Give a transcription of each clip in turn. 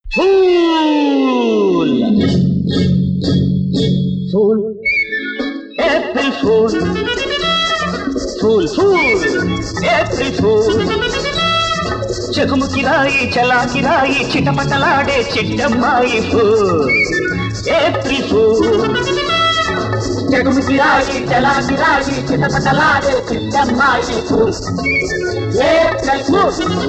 pool fool April fool fool fool April fool చెకుముకి రాయి చలాకి రాయి చిటపటలాడే చిట్టమ్మాయి ఫూల్ ఏప్రిల్ ఫూల్ చెకుముకి రాయి చలాకి రాయి చిటపటలాడే చిట్టమ్మాయి ఫూల్ ఏప్రిల్ ఫూల్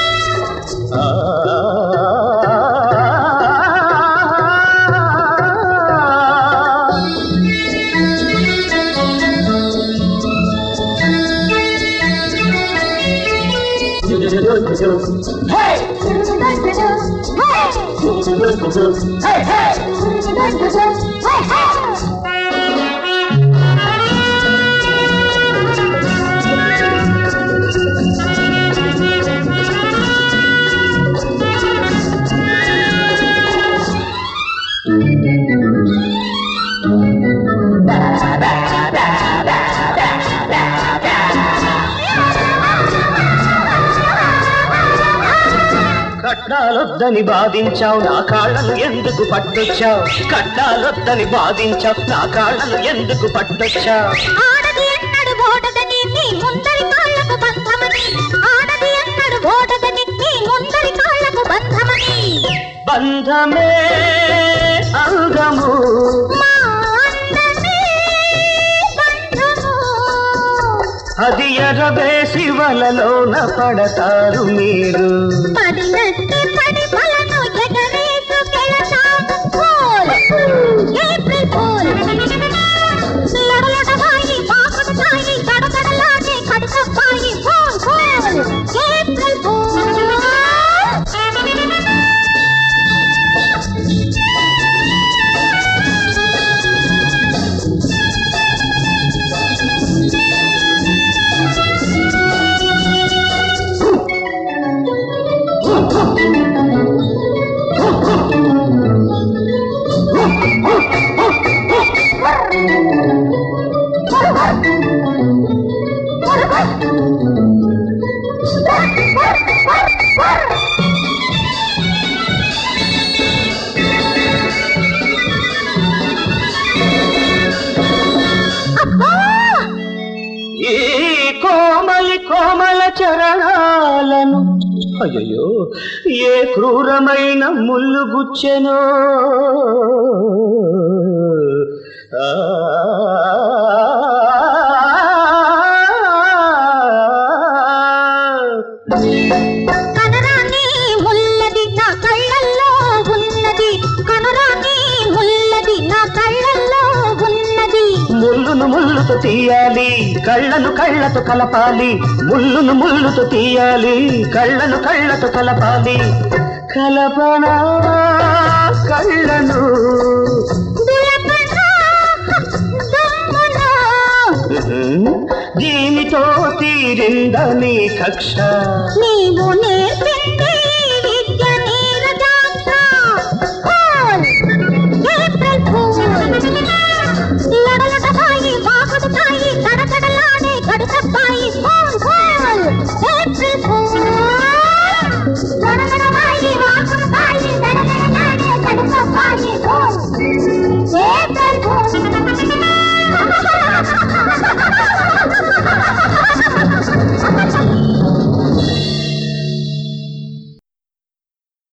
కట్టాలొద్దని బాధించావు నా కాళ్ళను ఎందుకు పట్టొచ్చావు కట్టాలొద్దని బాధించావు నా కాళ్ళను ఎందుకు పట్టొచ్చావు ఆడది ఎన్నడు ఓడదని నీ ముందరి కాళ్ళకు బంధమని ఆడది ఎన్నడు ఓడదని నీ ముందరి కాళ్ళకు బంధమని బంధమే అంగము మా అందమే బంధము అది ఎరవేసి వలలోన పడతారు మీరు పడినట్టు పడి బలను ఎగరేసుకెళతాము ఫూల్ ఏప్రిల్ ఫూల్ లడలడవాయి పాకుడు తాయి గడగడలాడే కడికప్పాయి ఫూల్ ఫూల్ ఏప్రిల్ ఫూల్ అబ్బా ఈ కోమలి కోమల చరణాలను అయ్యో ఏ క్రూరమైన ముళ్ళు గుచ్చెనో ఆ, కనరాని ముల్లది నా కళ్ళల్లో ఉన్నది కనరాని ముల్లది నా కళ్ళల్లో ఉన్నది ముళ్ళును ముళ్ళుతో తీయాలి కళ్ళను కళ్ళతో కలపాలి ముళ్ళును ముళ్ళుతో తీయాలి కళ్ళను కళ్ళతో కలపాలి కలపనా కళ్ళను దులపనా దమ్మునా దీనితో తీరిందని కక్ష నీవు నేర్పిన